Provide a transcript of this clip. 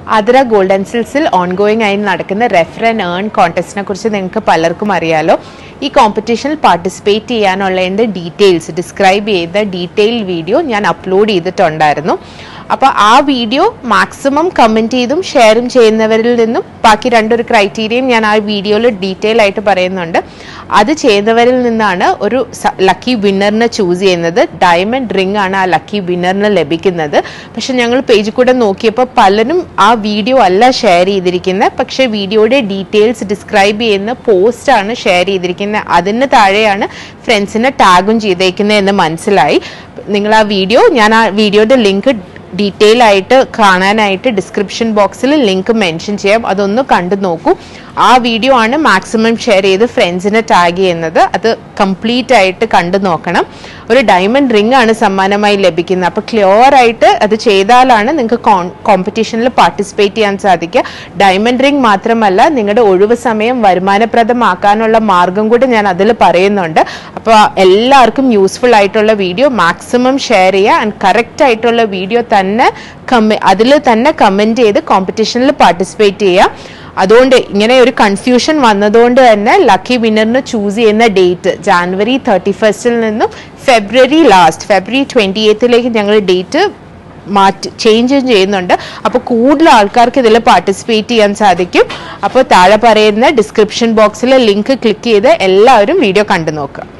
Athira gold and സിൽസിൽ ongoing ആയി നടക്കുന്ന റെഫർ ആൻഡ് ഏൺ കോൺടെസ്റ്റിനെ കുറിച്ച് നിങ്ങൾക്ക് പലർക്കും അറിയാലോ ഈ കോമ്പറ്റീഷനിൽ പാർട്ടിസിപ്പേറ്റ് ചെയ്യാനുള്ളതിൻ്റെ ഡീറ്റെയിൽസ് ഡിസ്ക്രൈബ് ചെയ്ത ഡീറ്റെയിൽ വീഡിയോ ഞാൻ അപ്ലോഡ് ചെയ്തിട്ടുണ്ടായിരുന്നു അപ്പോൾ ആ വീഡിയോ മാക്സിമം കമൻറ്റ് ചെയ്തും ഷെയറും ചെയ്യുന്നവരിൽ നിന്നും ബാക്കി രണ്ടൊരു ക്രൈറ്റീരിയയും ഞാൻ ആ വീഡിയോയിൽ ഡീറ്റെയിൽ ആയിട്ട് പറയുന്നുണ്ട് അത് ചെയ്യുന്നവരിൽ നിന്നാണ് ഒരു ലക്കി വിന്നറിനെ ചൂസ് ചെയ്യുന്നത് ഡയമണ്ട് റിംഗ് ആണ് ആ ലക്കി വിന്നറിന് ലഭിക്കുന്നത് പക്ഷെ ഞങ്ങൾ പേജിൽ കൂടെ നോക്കിയപ്പോൾ പലരും ആ വീഡിയോ അല്ല ഷെയർ ചെയ്തിരിക്കുന്നത് പക്ഷെ വീഡിയോയുടെ ഡീറ്റെയിൽസ് ഡിസ്ക്രൈബ് ചെയ്യുന്ന പോസ്റ്റാണ് ഷെയർ ചെയ്തിരിക്കുന്നത് അതിന് താഴെയാണ് ഫ്രണ്ട്സിനെ ടാഗും ചെയ്തേക്കുന്നത് എന്ന് മനസ്സിലായി നിങ്ങൾ ആ വീഡിയോ ഞാൻ ആ വീഡിയോയുടെ ലിങ്ക് ഡീറ്റെയിൽ ആയിട്ട് കാണാനായിട്ട് ഡിസ്ക്രിപ്ഷൻ ബോക്സിൽ ലിങ്ക് മെൻഷൻ ചെയ്യാം അതൊന്ന് കണ്ടു നോക്കൂ ആ വീഡിയോ ആണ് മാക്സിമം ഷെയർ ചെയ്ത് ഫ്രണ്ട്സിനെ ടാഗ് ചെയ്യുന്നത് അത് കംപ്ലീറ്റ് ആയിട്ട് കണ്ടു നോക്കണം ഒരു ഡയമണ്ട് റിംഗ് ആണ് സമ്മാനമായി ലഭിക്കുന്നത് അപ്പോൾ ക്ലിയർ ആയിട്ട് അത് ചെയ്താലാണ് നിങ്ങൾക്ക് കോമ്പറ്റീഷനിൽ പാർട്ടിസിപ്പേറ്റ് ചെയ്യാൻ സാധിക്കുക ഡയമണ്ട് റിംഗ് മാത്രമല്ല നിങ്ങളുടെ ഒഴിവ് സമയം വരുമാനപ്രദമാക്കാനുള്ള മാർഗം കൂടി ഞാൻ അതിൽ പറയുന്നുണ്ട് അപ്പോൾ എല്ലാവർക്കും യൂസ്ഫുൾ ആയിട്ടുള്ള വീഡിയോ മാക്സിമം ഷെയർ ചെയ്യുക ആൻഡ് കറക്റ്റ് ആയിട്ടുള്ള വീഡിയോ തന്നെ കമ അതിൽ തന്നെ കമൻറ്റ് ചെയ്ത് കോമ്പറ്റീഷനിൽ പാർട്ടിസിപ്പേറ്റ് ചെയ്യുക അതുകൊണ്ട് ഇങ്ങനെ ഒരു കൺഫ്യൂഷൻ വന്നതുകൊണ്ട് തന്നെ ലക്കി വിന്നറിന് ചൂസ് ചെയ്യുന്ന ഡേറ്റ് ജാനുവരി തേർട്ടി ഫസ്റ്റിൽ നിന്നും ഫെബ്രുവരി ലാസ്റ്റ് ഫെബ്രുവരി ട്വൻറ്റി എയ്ത്തിലേക്ക് ഞങ്ങൾ ഡേറ്റ് മാറ്റി ചേഞ്ച് ചെയ്യുന്നുണ്ട് അപ്പോൾ കൂടുതൽ ആൾക്കാർക്ക് ഇതിൽ പാർട്ടിസിപ്പേറ്റ് ചെയ്യാൻ സാധിക്കും അപ്പോൾ താഴെ പറയുന്ന ഡിസ്ക്രിപ്ഷൻ ബോക്സിൽ ലിങ്ക് ക്ലിക്ക് ചെയ്ത് എല്ലാവരും വീഡിയോ കണ്ടു നോക്കുക